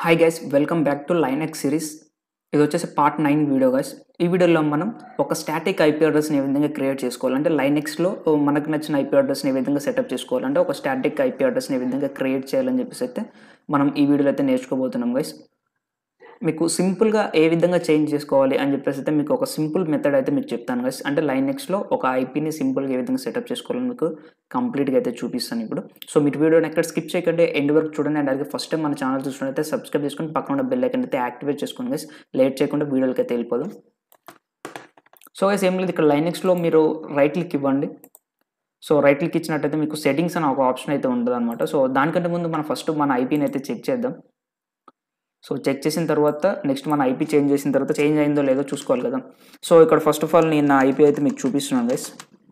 hi guys welcome back to Linux series ఇది వచ్చేసి part nine video guys ఈ వీడియోలో మనం ఒక స్టాటిక్ ఐపీ అడ్రస్ని ఏ విధంగా క్రియేట్ చేసుకోవాలంటే లైన్ ఎక్స్లో మనకు నచ్చిన ఐపీ అడ్రస్ని ఏ విధంగా సెటప్ చేసుకోవాలంటే ఒక స్టాటిక్ ఐపీ అడ్రస్ని ఏ విధంగా క్రియేట్ చేయాలని చెప్పేసి అయితే మనం ఈ వీడియోలో అయితే నేర్చుకోబోతున్నాం గైస్ మీకు సింపుల్గా ఏ విధంగా చేంజ్ చేసుకోవాలి అని చెప్పేసి అయితే మీకు ఒక సింపుల్ మెథడ్ అయితే మీకు చెప్తాను గైస్ అంటే లైన్ ఎక్స్లో ఒక ఐపీని సింపుల్గా ఏ విధంగా సెటప్ చేసుకోవాలని మీకు కంప్లీట్గా అయితే చూపిస్తాను ఇప్పుడు సో మీరు వీడియోని ఎక్కడ స్కిప్ చేయకండి ఎండ్ వరకు చూడండి అండ్ అలాగే ఫస్ట్ టైం మన ఛానల్ చూసినట్లయితే సబ్స్క్రైబ్ చేసుకొని పక్కన ఉన్న బెల్ ఐకన్ అయితే యాక్టివేట్ చేసుకోండి గైస్ లేట్ చేయకుండా వీడియోలకి అయితే వెళ్ళిపోదాం సో గైస్ ఏం లేదు ఇక్కడ లైనెక్స్లో మీరు రైట్ క్లిక్ ఇవ్వండి సో రైట్ క్లిక్ ఇచ్చినట్టయితే మీకు సెట్టింగ్స్ అని ఒక ఆప్షన్ అయితే ఉంటుంది అనమాట సో దానికంటే ముందు మనం ఫస్ట్ మన ఐపీని అయితే చెక్ చేద్దాం సో చెక్ చేసిన తర్వాత నెక్స్ట్ మన ఐపీ చేంజ్ చేసిన తర్వాత చేంజ్ అయిందో లేదో చూసుకోవాలి కదా సో ఇక్కడ ఫస్ట్ ఆఫ్ ఆల్ నేను నా ఐపీ అయితే మీకు చూపిస్తున్నాను గైస్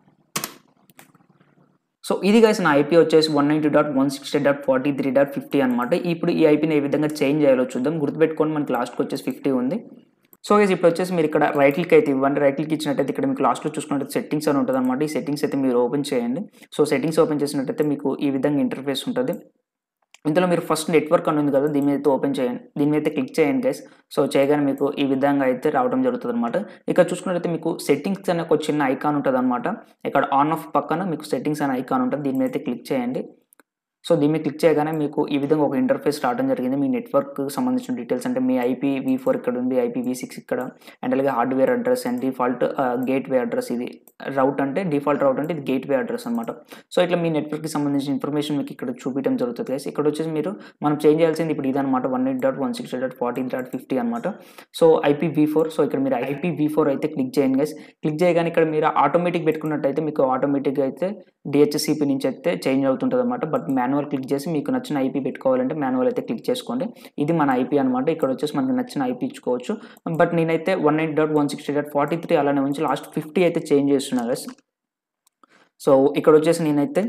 సో ఇది గైస్ నా ఐపీ వచ్చేసి one ninety dot one sixty dot forty three dot fifty అనమాట ఇప్పుడు ఈ ఐపీని ఏ విధంగా చేంజ్ చేయాలో చూద్దాం గుర్తుపెట్టుకొని మనకి లాస్ట్కి వచ్చేసి ఫిఫ్టీ ఉంది సో గైస్ ఇప్పుడు వచ్చేసి మీరు ఇక్కడ రైట్ క్లిక్ అయితే ఇవ్వండి రైట్ క్లిక్ ఇచ్చినట్టయితే ఇక్కడ మీకు లాస్ట్లో చూసుకుంటే సెట్టింగ్స్ అని ఉంటుంది అనమాట ఈ సెట్టింగ్స్ అయితే మీరు ఓపెన్ చేయండి సో సెట్టింగ్స్ ఓపెన్ చేసినట్టయితే మీకు ఈ విధంగా ఇంటర్ఫేస్ ఉంటుంది ఇందులో మీరు ఫస్ట్ నెట్వర్క్ అని ఉంది కదా దీని మీద అయితే ఓపెన్ చేయండి దీని మీద అయితే క్లిక్ చేయండి గైస్ సో చేయగానే మీకు ఈ విధంగా అయితే రావడం జరుగుతుంది అనమాట ఇక్కడ చూసుకున్నట్లయితే మీకు సెట్టింగ్స్ అనే ఒక చిన్న ఐకాన్ ఉంటుంది అనమాట ఇక్కడ ఆన్ ఆఫ్ పక్కన మీకు సెట్టింగ్స్ అనే ఐకాన్ ఉంటుంది దీని మీద అయితే క్లిక్ చేయండి సో దీని మీద క్లిక్ చేయగానే మీకు ఈ విధంగా ఒక ఇంటర్ఫేస్ రావడం జరిగింది మీ నెట్వర్క్ సంబంధించిన డీటెయిల్స్ అంటే మీ ఐపీ వి ఫోర్ ఇక్కడ ఉంది ఐపీ వి సిక్స్ ఇక్కడ అండ్ అలాగే hardware address and default gateway address ఇది రౌట్ అంటే డిఫాల్ట్ రౌట్ అంటే ఇది గేట్ వే అడ్రస్ అనమాట సో ఇట్లా మీ నెట్వర్క్కి సంబంధించిన ఇన్ఫర్మేషన్ మీకు ఇక్కడ చూపించడం జరుగుతుంది గైస్ ఇక్కడ వచ్చేసి మీరు మనం చేంజ్ చేయాల్సింది ఇప్పుడు ఇదనమాట one eight dot one six dot forty dot fifty అనమాట so IP v four so ఇక్కడ మీరు ఐపీ వి ఫోర్ అయితే క్లిక్ చేయండి గైస్ క్లిక్ చేయగానే ఇక్కడ మీరు ఆటోమేటిక్ పెట్టుకున్నట్టయితే మీకు ఆటోమేటిక్గా అయితే డిహెచ్సిపి నుంచి అయితే చేంజ్ అవుతుంటుంది అనమాట బట్ మాన్యువల్ క్లిక్ చేసి మీకు నచ్చిన ఐపీ పెట్టుకోవాలంటే మాన్యువల్ అయితే క్లిక్ చేసుకోండి ఇది మన ఐపీ అనమాట ఇక్కడ వచ్చేసి మనకి నచ్చిన ఐపీ ఇచ్చుకోవచ్చు బట్ నేనైతే one eight dot one sixty dot forty three అలానే ఉంచి లాస్ట్ ఫిఫ్టీ అయితే చేంజ్ చేస్తున్నా గైస్ సో ఇక్కడ వచ్చేసి నేనైతే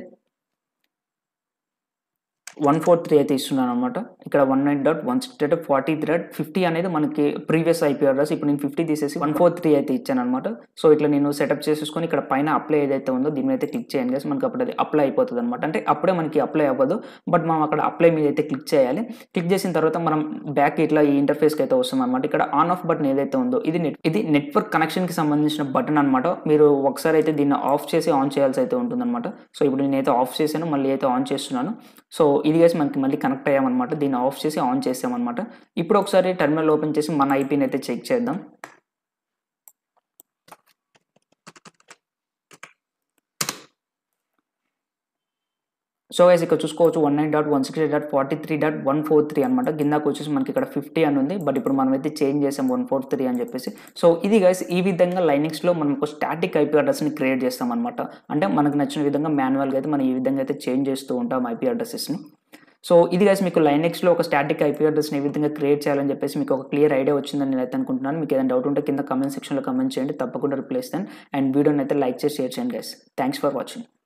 వన్ ఫోర్ త్రీ అయితే ఇస్తున్నాను అనమాట ఇక్కడ one nine dot one sixty dot forty three dot fifty అనేది మనకి ప్రీవియస్ ఐపీ అడ్రస్ ఇప్పుడు నేను ఫిఫ్టీ తీసేసి వన్ ఫోర్ త్రీ అయితే ఇచ్చాను అనమాట సో ఇట్లా నేను సెటప్ చేసేసుకొని ఇక్కడ పైన అప్లై ఏదైతే ఉందో దీని మీద అయితే క్లిక్ చేయండి కదా మనకి అప్పుడు అది అప్లై అయిపోతుంది అనమాట అంటే అప్పుడే మనకి అప్లై అవ్వదు బట్ మనం అక్కడ అప్లై మీద అయితే క్లిక్ చేయాలి క్లిక్ చేసిన తర్వాత మనం బ్యాక్ ఇట్లా ఈ ఇంటర్ఫేస్కి అయితే వస్తాం అనమాట ఇక్కడ ఆన్ ఆఫ్ బటన్ ఏదైతే ఉందో ఇది నెట్ ఇది నెట్వర్క్ కనెక్షన్కి సంబంధించిన బటన్ అనమాట మీరు ఒకసారి అయితే దీన్ని ఆఫ్ చేసి ఆన్ చేయాల్సి అయితే ఉంటుందన్నమాట సో ఇప్పుడు నేనైతే ఆఫ్ చేశాను మళ్ళీ అయితే ఆన్ చేస్తున్నాను సో ఇది చేసి మనకి మళ్ళీ కనెక్ట్ అయ్యామన్నమాట దీన్ని ఆఫ్ చేసి ఆన్ చేసామన్నమాట ఇప్పుడు ఒకసారి టెర్మినల్ ఓపెన్ చేసి మన ఐపీని అయితే చెక్ చేద్దాం సో గైస్ ఇక్కడ చూసుకోవచ్చు one nine dot one sixty dot forty three dot one four three అనమాట కిందకు వచ్చేసి మనకి ఇక్కడ ఫిఫ్టీ అని ఉంది బట్ ఇప్పుడు మనం అయితే చేంజ్ చేసాం వన్ ఫోర్ త్రీ అని చెప్పేసి సో ఇది గైస్ ఈ విధంగా లైనింగ్స్లో మనం ఒక స్టాటిక్ ఐపీ అడ్రస్ని క్రియేట్ చేస్తాం అనమాట అంటే మనకు నచ్చిన విధంగా మాన్యువల్గా అయితే మనం ఈ విధంగా అయితే చేంజ్ చేస్తూ ఉంటాం ఐపీ అడ్రసెస్ని సో ఇది గైస్ మీకు లైనెక్స్లో ఒక స్టాటిక్ ఐపీ అడ్రస్ని ఏ విధంగా క్రియేట్ చేయాలని చెప్పేసి మీకు ఒక క్లియర్ ఐడియా వచ్చిందని నేను అయితే అనుకుంటున్నాను మీకు ఏదైనా డౌట్ ఉంటే కింద కమెంట్ సెక్షన్లో కమెంట్ చేయండి తప్పకుండా రిప్లై ఇస్తాను అండ్ వీడియోని అయితే లైక్ చేసి షేర్ చేయండి గైస్ థ్యాంక్స్ ఫర్ వాచింగ్